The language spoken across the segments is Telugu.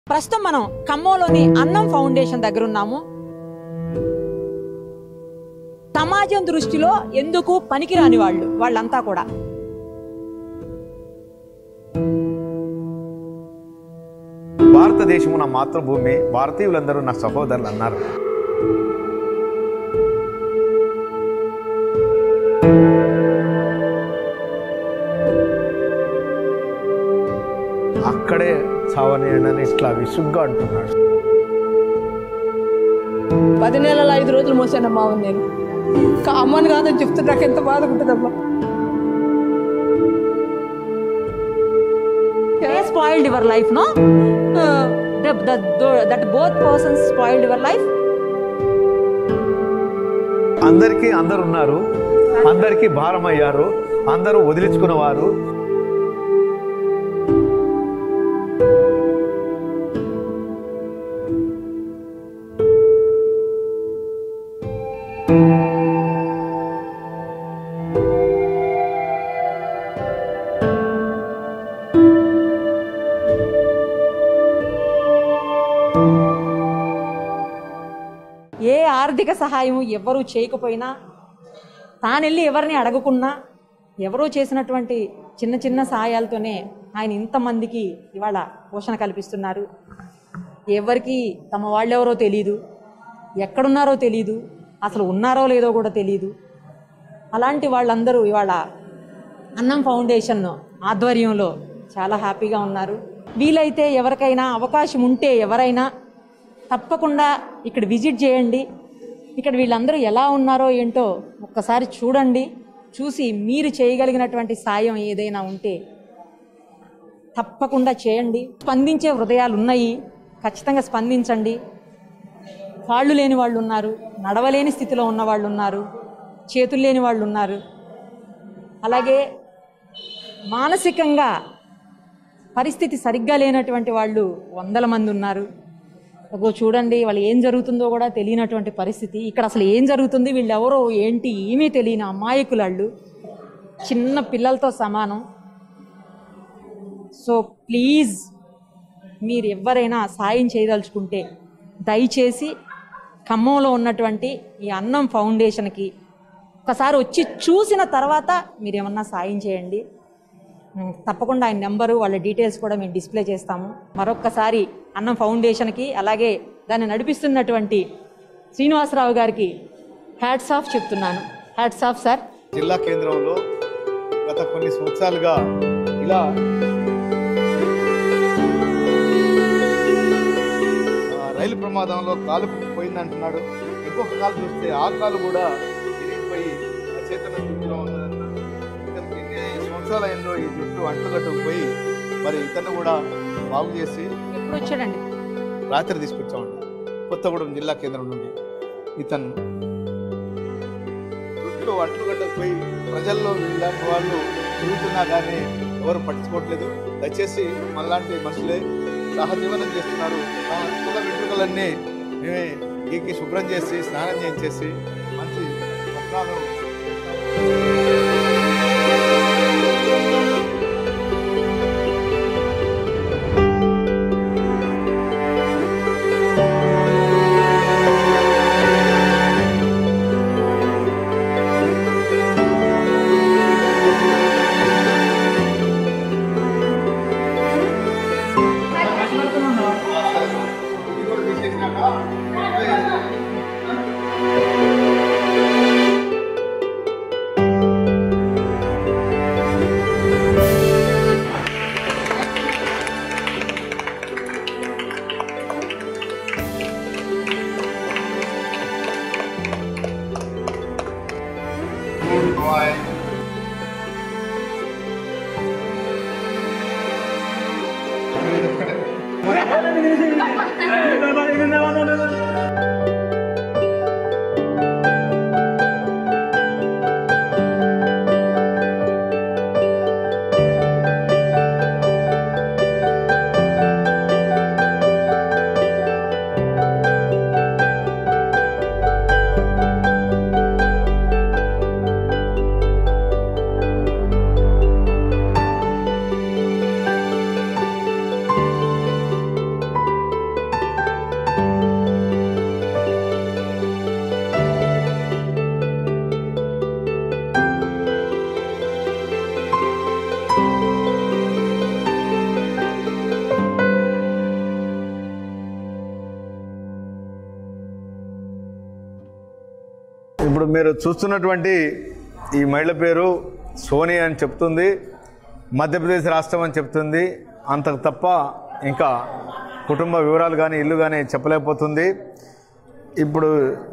ప్రస్తుతం మనం ఖమ్మంలోని అన్నం ఫౌండేషన్ దగ్గర ఉన్నాము సమాజం దృష్టిలో ఎందుకు పనికిరాని వాళ్ళు వాళ్ళంతా కూడా భారతదేశము నా మాతృభూమి భారతీయులందరూ నా సహోదరులు అన్నారు అక్కడే చావనేనని ఇట్లా విసుగ్గా అంటున్నాడు పది నెలల ఐదు రోజులు మోసానమ్మా అవును నేను కా- అమ్మని కాదని చెప్తే నాకు ఎంత బాధ ఉంటుందమ్మా spoiled your life no that both persons spoiled your life అందరికీ అందరు ఉన్నారు అందరికీ భారం అయ్యారు అందరూ వదిలించుకున్నవారు ఏ ఆర్థిక సహాయం ఎవరూ చేయకపోయినా తానెళ్ళి ఎవరిని అడగకున్నా ఎవరో చేసినటువంటి చిన్న చిన్న సహాయాలతోనే ఆయన ఇంతమందికి ఇవాళ పోషణ కల్పిస్తున్నారు ఎవరికి తమ వాళ్ళెవరో తెలీదు ఎక్కడున్నారో తెలీదు అసలు ఉన్నారో లేదో కూడా తెలీదు అలాంటి వాళ్ళందరూ ఇవాళ అన్నం ఫౌండేషన్ ఆధ్వర్యంలో చాలా హ్యాపీగా ఉన్నారు వీలైతే ఎవరికైనా అవకాశం ఉంటే ఎవరైనా తప్పకుండా ఇక్కడ విజిట్ చేయండి ఇక్కడ వీళ్ళందరూ ఎలా ఉన్నారో ఏంటో ఒక్కసారి చూడండి చూసి మీరు చేయగలిగినటువంటి సాయం ఏదైనా ఉంటే తప్పకుండా చేయండి స్పందించే హృదయాలు ఉన్నాయి ఖచ్చితంగా స్పందించండి కాళ్ళు లేని వాళ్ళు ఉన్నారు నడవలేని స్థితిలో ఉన్న వాళ్ళు ఉన్నారు చేతులు లేని వాళ్ళు ఉన్నారు అలాగే మానసికంగా పరిస్థితి సరిగ్గా లేనటువంటి వాళ్ళు వందల మంది ఉన్నారు అగో చూడండి వాళ్ళు ఏం జరుగుతుందో కూడా తెలియనటువంటి పరిస్థితి ఇక్కడ అసలు ఏం జరుగుతుంది వీళ్ళు ఎవరో ఏంటి ఏమీ తెలియని అమాయకులాళ్ళు చిన్న పిల్లలతో సమానం సో ప్లీజ్ మీరు ఎవరైనా సాయం చేయదలుచుకుంటే దయచేసి ఖమ్మంలో ఉన్నటువంటి ఈ అన్నం ఫౌండేషన్కి ఒకసారి వచ్చి చూసిన తర్వాత మీరు ఏమన్నా సాయం చేయండి ఉమ్, తప్పకుండా ఆయన నెంబరు వాళ్ళ డీటెయిల్స్ కూడా మేము డిస్ప్లే చేస్తాము మరొక్కసారి అన్నం ఫౌండేషన్కి అలాగే దాన్ని నడిపిస్తున్నటువంటి శ్రీనివాసరావు గారికి హ్యాట్స్ ఆఫ్ చెప్తున్నాను హ్యాట్స్ ఆఫ్ సార్ జిల్లా కేంద్రంలో గత కొన్ని సంవత్సరాలుగా ఇలా ఆ, రైలు ప్రమాదంలో కాలు పోయిందంటున్నాడు ఇంకొక కాలు చూస్తే ఆ కాలు కూడా ఇరిగిపోయి చేతన స్థితిలో ఉన్నదంటున్నాడు ఇతనికి ఎన్ని సంవత్సరాలు అయిందో ఈ జుట్టు అంటుకట్టుకుపోయి మరి ఇతను కూడా బాగు చేసి ఎప్పుడు వచ్చాడండి రాత్రి తీసుకొచ్చామండి కొత్తగూడెం జిల్లా కేంద్రం నుండి ఇతను చుట్టూ అంటుగడ్డపోయి ప్రజల్లో ఇలాంటి వాళ్ళు తిరుగుతున్నా కానీ ఎవరు పట్టించుకోవట్లేదు దయచేసి మనలాంటి మనుషులే సహజీవనం చేస్తున్నారు ఆ అంటుల వెంట్రుకలన్నీ మేమే గీకి శుభ్రం చేసి స్నానం చేయించేసి మంచి పత్రాలు ఇది కూడా తీసేసినాక Good boy. ఇప్పుడు మీరు చూస్తున్నటువంటి ఈ మహిళ పేరు సోని అని చెప్తుంది మధ్యప్రదేశ్ రాష్ట్రం అని చెప్తుంది అంతకు తప్ప ఇంకా కుటుంబ వివరాలు కానీ ఇల్లు కానీ చెప్పలేకపోతుంది ఇప్పుడు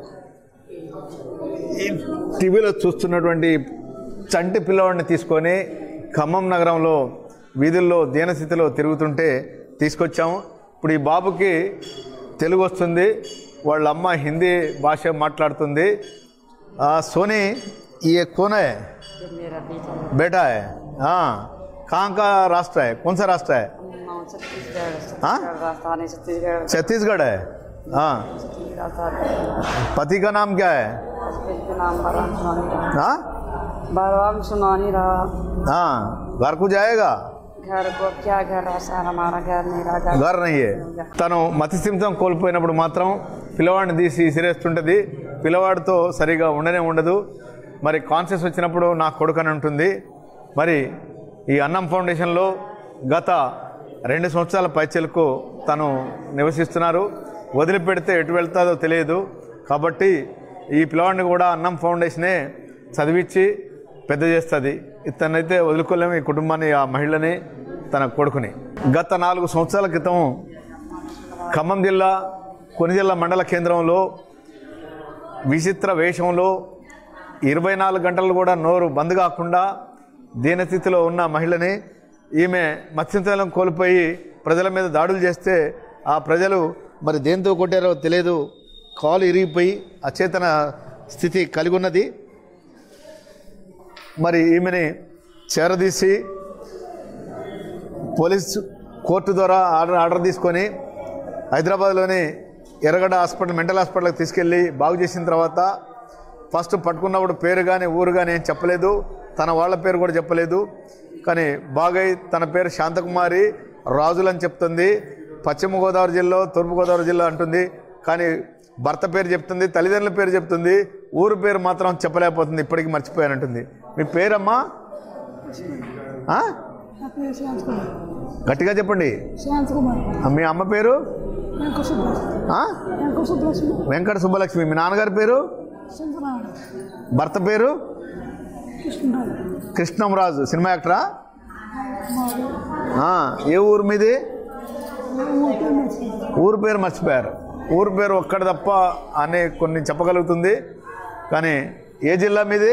ఈ టీవీలో చూస్తున్నటువంటి చంటి పిల్లవాడిని తీసుకొని ఖమ్మం నగరంలో వీధుల్లో దీనస్థితిలో తిరుగుతుంటే తీసుకొచ్చాము ఇప్పుడు ఈ బాబుకి తెలుగు వస్తుంది వాళ్ళ అమ్మ హిందీ భాష మాట్లాడుతుంది ఆ, సోనీ ये कौन है मेरा बेटा बेटा है हाँ कहाँ का राष्ट्र है कौन सा राष्ट्र है नाम छत्तीसगढ़ हाँ? छत्तीसगढ़ राजधानी छत्तीसगढ़ छत्तीसगढ़ है हाँ छत्तीसगढ़ राजधानी पति का नाम क्या है उसके नाम बलराम सुनानी रहा हाँ बलराम सुनानी रहा हाँ घर को जाएगा घर को क्या घर है सर हमारा घर मेरा घर గర్ నయ్యే తను మతిస్థిమితం కోల్పోయినప్పుడు మాత్రం పిల్లవాడిని తీసి సిరేస్తుంటుంది పిల్లవాడితో సరిగా ఉండనే ఉండదు మరి కాన్షియస్ వచ్చినప్పుడు నా కొడుకని ఉంటుంది మరి ఈ అన్నం ఫౌండేషన్లో గత రెండు సంవత్సరాల పైచలకు తను నివసిస్తున్నారు వదిలిపెడితే ఎటు వెళ్తాదో తెలియదు కాబట్టి ఈ పిల్లవాడిని కూడా అన్నం ఫౌండేషనే చదివించి పెద్ద చేస్తుంది ఇతనైతే వదులుకోలేము ఈ కుటుంబాన్ని ఆ మహిళని తన కొడుకుని గత నాలుగు సంవత్సరాల క్రితం ఖమ్మం జిల్లా కొనిజిల్లా మండల కేంద్రంలో విచిత్ర వేషంలో ఇరవై నాలుగు గంటలు కూడా నోరు బంద్ కాకుండా దీనస్థితిలో ఉన్న మహిళని ఈమె మత్స్యతలం కోల్పోయి ప్రజల మీద దాడులు చేస్తే ఆ ప్రజలు మరి దేంతో కొట్టారో తెలియదు కాలు ఇరిగిపోయి అచేతన స్థితి కలిగి ఉన్నది మరి ఈమెని చేరదీసి పోలీస్ కోర్టు ద్వారా ఆర్డర్ ఆర్డర్ తీసుకొని హైదరాబాద్లోని ఎర్రగడ్డ హాస్పిటల్ మెంటల్ హాస్పిటల్కి తీసుకెళ్ళి బాగు చేసిన తర్వాత ఫస్ట్ పట్టుకున్నప్పుడు పేరు కానీ ఊరు కానీ ఏం చెప్పలేదు తన వాళ్ళ పేరు కూడా చెప్పలేదు కానీ బాగై తన పేరు శాంతకుమారి రాజులు అని చెప్తుంది పశ్చిమ గోదావరి జిల్లా తూర్పు గోదావరి జిల్లా అంటుంది కానీ భర్త పేరు చెప్తుంది తల్లిదండ్రుల పేరు చెప్తుంది ఊరు పేరు మాత్రం చెప్పలేకపోతుంది ఇప్పటికీ మర్చిపోయానంటుంది మీ పేరమ్మా ఆ? శాంత్ కుమార్ గట్టిగా చెప్పండి శాంత్ కుమార్ ఆ, మీ అమ్మ పేరు వెంకట సుబ్బలక్ష్మి ఆ? వెంకట సుబ్బలక్ష్మి వెంకట సుబ్బలక్ష్మి మీ నాన్నగారి పేరు సుందరరాడు భర్త పేరు కృష్ణరాడు కృష్ణంరాజు సినిమా యాక్టరా ఆ, ఏ ఊరు మీది ఊరు పేరు మర్చిపోయారు ఊరు పేరు ఒక్కటి తప్ప అనే కొన్ని చెప్పగలుగుతుంది కానీ ఏ జిల్లా మీది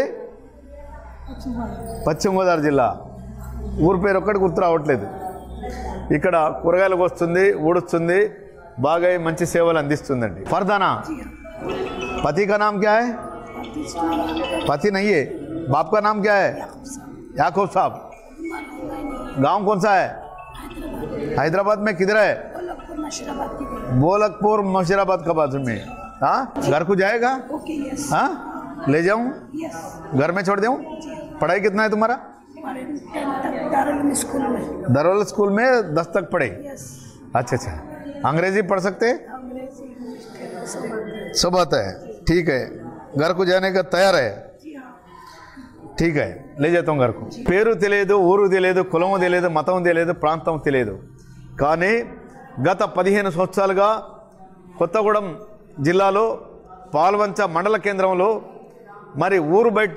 పశ్చిమ గోదావరి జిల్లా ఊరు పేరు ఒక్కటి గుర్తు రావట్లేదు ఇక్కడ కూరగాయలకు వస్తుంది ఊడుస్తుంది బాగా మంచి సేవలు అందిస్తుందండి ఫర్దానా पति का नाम क्या है पति नहीं है बाप का नाम क्या है याकूब साहब गांव कौन सा है हैदराबाद में किधर है बोलकपुर मशीराबाद का बाजू में हाँ घर को जाएगा ओके यस हाँ ले जाऊँ यस घर में छोड़ दूँ पढ़ाई कितना है तुम्हारा हमारे टेंथ तक दारुल स्कूल में दरोल स्कूल में दस तक पढ़े यस अच्छा अच्छा अंग्रेजी पढ़ सकते हैं अंग्रेजी इंग्लिश के सब आते हैं। सब आता है ठीक है घर को जाने का तैयार है जी हाँ ఠీక్ హై లే చేతాం గారు పేరు తెలియదు ఊరు తెలియదు కులము తెలియదు మతం తెలియదు ప్రాంతం తెలియదు కానీ గత పదిహేను సంవత్సరాలుగా కొత్తగూడెం జిల్లాలో పాల్వంచ మండల కేంద్రంలో మరి ఊరు బయట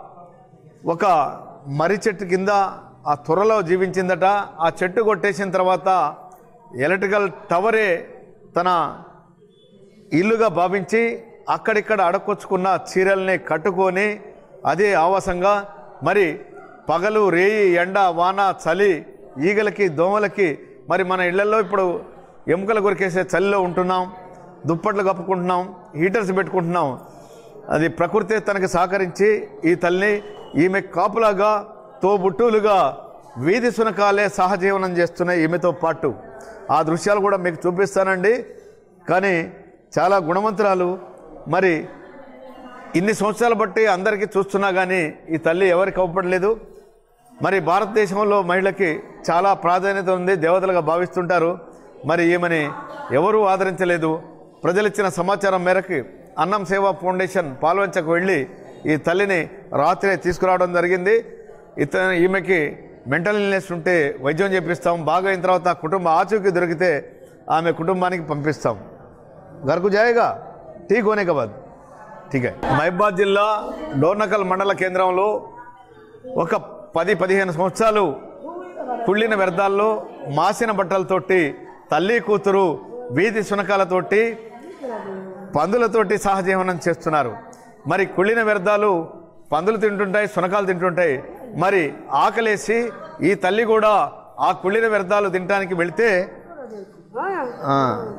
ఒక మర్రి చెట్టు కింద ఆ త్వరలో జీవించిందట ఆ చెట్టు కొట్టేసిన తర్వాత ఎలక్ట్రికల్ టవరే తన ఇల్లుగా భావించి అక్కడిక్కడ అడకొచ్చుకున్న చీరల్ని కట్టుకొని అదే ఆవాసంగా మరి పగలు రేయి ఎండ వాన చలి ఈగలకి దోమలకి మరి మన ఇళ్లలో ఇప్పుడు ఎముకలు కొరికేసే చలిలో ఉంటున్నాం దుప్పట్లు కప్పుకుంటున్నాం హీటర్స్ పెట్టుకుంటున్నాం అది ప్రకృతి తనకి సహకరించి ఈ తల్లిని ఈమె కాపులాగా తోబుట్టులుగా వీధి సునకాలే సహజీవనం చేస్తున్నాయి ఈమెతో పాటు ఆ దృశ్యాలు కూడా మీకు చూపిస్తానండి కానీ చాలా గుణవంతురాలు మరి ఇన్ని సంవత్సరాలు బట్టి అందరికీ చూస్తున్నా కానీ ఈ తల్లి ఎవరికి అవ్వపడలేదు మరి భారతదేశంలో మహిళకి చాలా ప్రాధాన్యత ఉంది దేవతలుగా భావిస్తుంటారు మరి ఈమెని ఎవరూ ఆదరించలేదు ప్రజలు ఇచ్చిన సమాచారం మేరకు అన్నం సేవా ఫౌండేషన్ పాల్వంచకు వెళ్ళి ఈ తల్లిని రాత్రే తీసుకురావడం జరిగింది ఇతను ఈమెకి మెంటల్ ఇల్నెస్ ఉంటే వైద్యం చేపిస్తాం బాగా అయిన తర్వాత కుటుంబ ఆచూకీ దొరికితే ఆమె కుటుంబానికి పంపిస్తాం घर को जाएगा ठीक होने के बाद ఠీక్ మహిబాద్ జిల్లా డోర్నకల్ మండల కేంద్రంలో ఒక పది పదిహేను సంవత్సరాలు కుళ్ళిన వ్యర్థాల్లో మాసిన బట్టలతోటి తల్లి కూతురు వీధి శునకాలతోటి పందులతోటి సహజీవనం చేస్తున్నారు మరి కుళ్ళిన వ్యర్థాలు పందులు తింటుంటాయి శునకాలు తింటుంటాయి మరి ఆకలేసి ఈ తల్లి కూడా ఆ కుళ్ళిన వ్యర్థాలు తినడానికి వెళితే ఆ.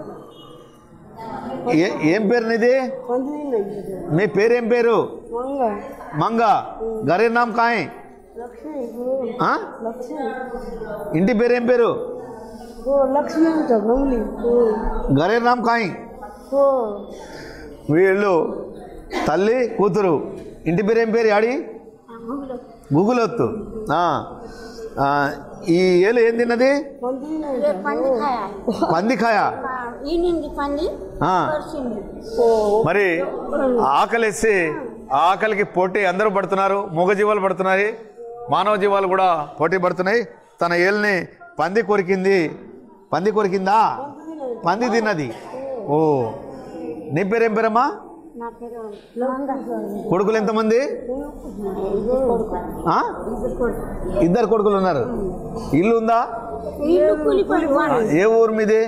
ఏ ఏం పేరు నీది మీ పేరేం పేరు మంగ గరే నామ్ కాయ్ ఆ? ఇంటి పేరేం పేరు లక్ష్మి మంగ్లీ గరే నామ్ కాయ్ వీళ్ళు తల్లి కూతురు ఇంటి పేరేం పేరు ఆడి గుగులొత్తు ఆ. ఆ, ఈ ఏలు ఏం తిన్నది పంది ఖాయా పందికాయ ఈనింది పంది ఆ. పరిచింది మరి ఆకలిసి ఆ ఆకలికి పోటీ అందరూ పడుతున్నారు మూగజీవాలు పడుతున్నాయి మానవ జీవాలు కూడా పోటీ పడుతున్నాయి తన ఏల్ని పంది కొరికింది పంది కొరికిందా పంది తిన్నది ఓ నీ పేరేం పేరమ్మా నా పేరు మంగ కొడుకులు ఎంతమంది ఆ? ఇద్దరు కొడుకులు ఉన్నారు ఇల్లు ఉందా ఇల్లు కూలిపోయి ఆ, ఏ ఊరు మీది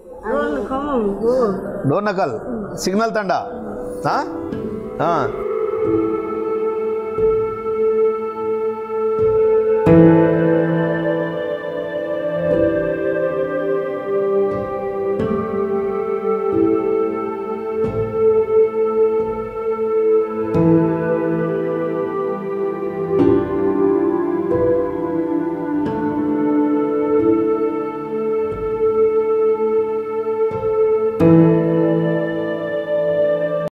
డోర్నకల్ సిగ్నల్ తండా ఆ? ఆ. ఆ